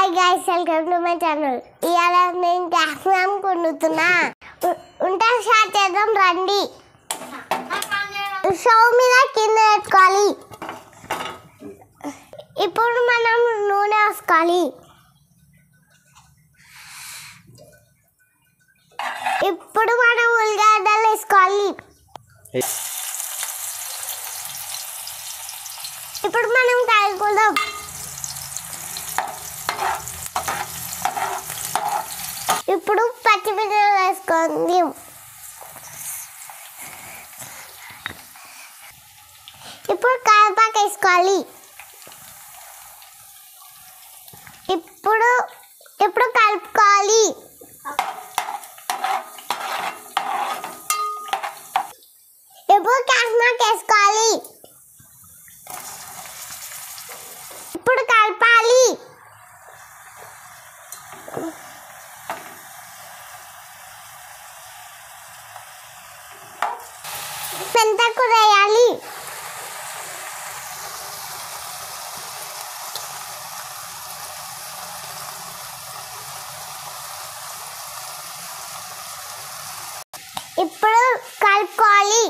hi guys welcome to my channel ఇవాళ నేను capsicum కొనుతున్నా ఉ- ఉంటా స్టార్ట్ చేద్దాం రండి స్టవ్ మీద కింద పెట్టుకోవాలి ఇప్పుడు మనం నూనె వేసుకోవాలి ఇప్పుడు మనం ఉల్లిగడ్డలు వేసుకోవాలి ఇప్పుడు మనం కలుపుకుందాం ఇప్పుడు పచ్చిమిరపకాయలు వేసుకోండి ఇప్పుడు కరివేపాకు వేసుకోవాలి ఇప్పుడు ఇప్పుడు కలుపుకోవాలి ఇప్పుడు కాస్మాక్ వేసుకోవాలి ఇప్పుడు కలపాలి మెంతకు వేయాలి ఇప్పుడు కలుపుకోవాలి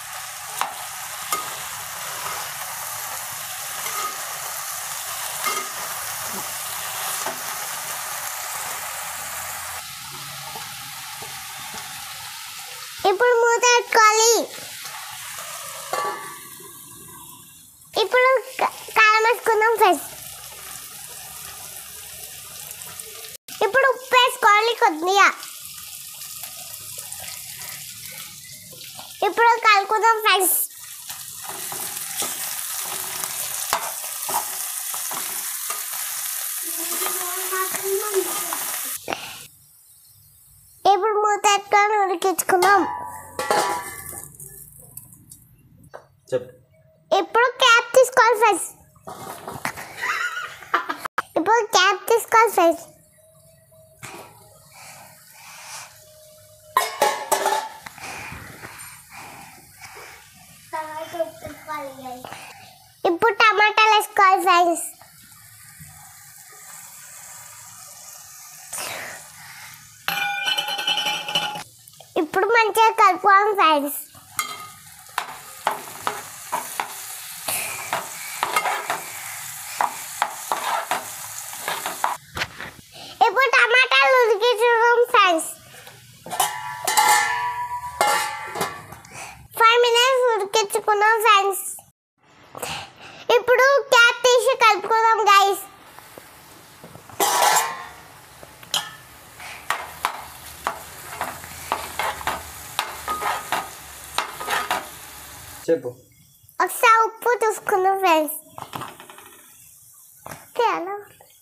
ఇప్పుడు మూత పెట్టుకోవాలి ఇప్పుడు క- కారం వేసుకుందాం ఫ్రెండ్స్ ఇప్పుడు ఉప్పు వేసుకోవాలి కొద్దిగా ఇప్పుడు కలుపుకుందాం ఫ్రెండ్స్ ఇప్పుడు మూత పెట్టుకొని ఉడికించుకుందాం చెప్పు ఇప్పుడు క్యాప్ తీసుకోవాలి ఫ్రెండ్స్ ఇప్పుడు క్యాప్ తీసుకోవాలి ఫ్రెండ్స్ ఇప్పుడు టమాటాలు వేసుకోవాలి ఫ్రెండ్స్ ఇప్పుడు మంచిగా కలుపుకోవాలి ఫ్రెండ్స్ ఇప్పుడు టమాటాలు ఉడికించడం ఫ్రెండ్స్ ఫైవ్ మినిట్స్ ఉడికించుకున్నాం ఫ్రెండ్స్ ఇప్పుడు క్యాప్ తీసి కలుపుకుందాం గైస్ చెప్పు ఒకసారి ఉప్పు చూసుకుందాం ఫ్రెండ్స్ చాలా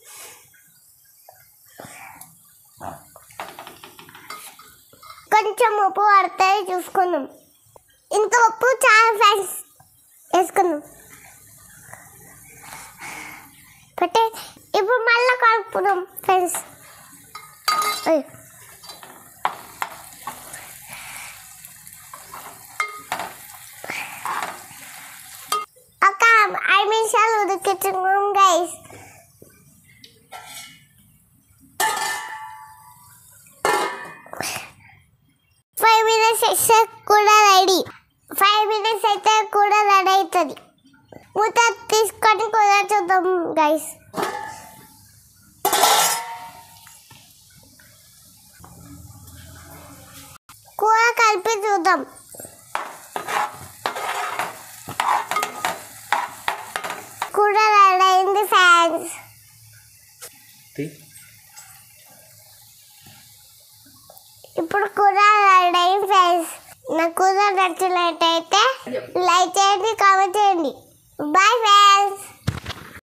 కొంచెం ఉప్పు పడతాయి చూసుకుందాం ఇంత ఉప్పు చాలా ఫ్రెండ్స్ వేసుకుందాం పెట్టే ఇప్పుడు మళ్ళీ కలుపుదాం ఫ్రెండ్స్ ఒక ఐదు నిమిషాలు ఉడికించుకున్నాం గైస్ ఫైవ్ మినిట్స్ అయితే కూడా రెడీ ఫైవ్ మినిట్స్ అయితే కూడా రెడీ అవుతుంది మూత తీసుకొని కూడా చూద్దాం గైస్ కూర కలిపి చూద్దాం కూర రెడీ అయింది ఫ్యాన్స్ తీ ఇప్పుడు కూర రెడీ అయింది ఫ్రెండ్స్ నా కూర నచ్చినట్టయితే లైక్ చేయండి కామెంట్ చేయండి బాయ్ ఫ్రెండ్స్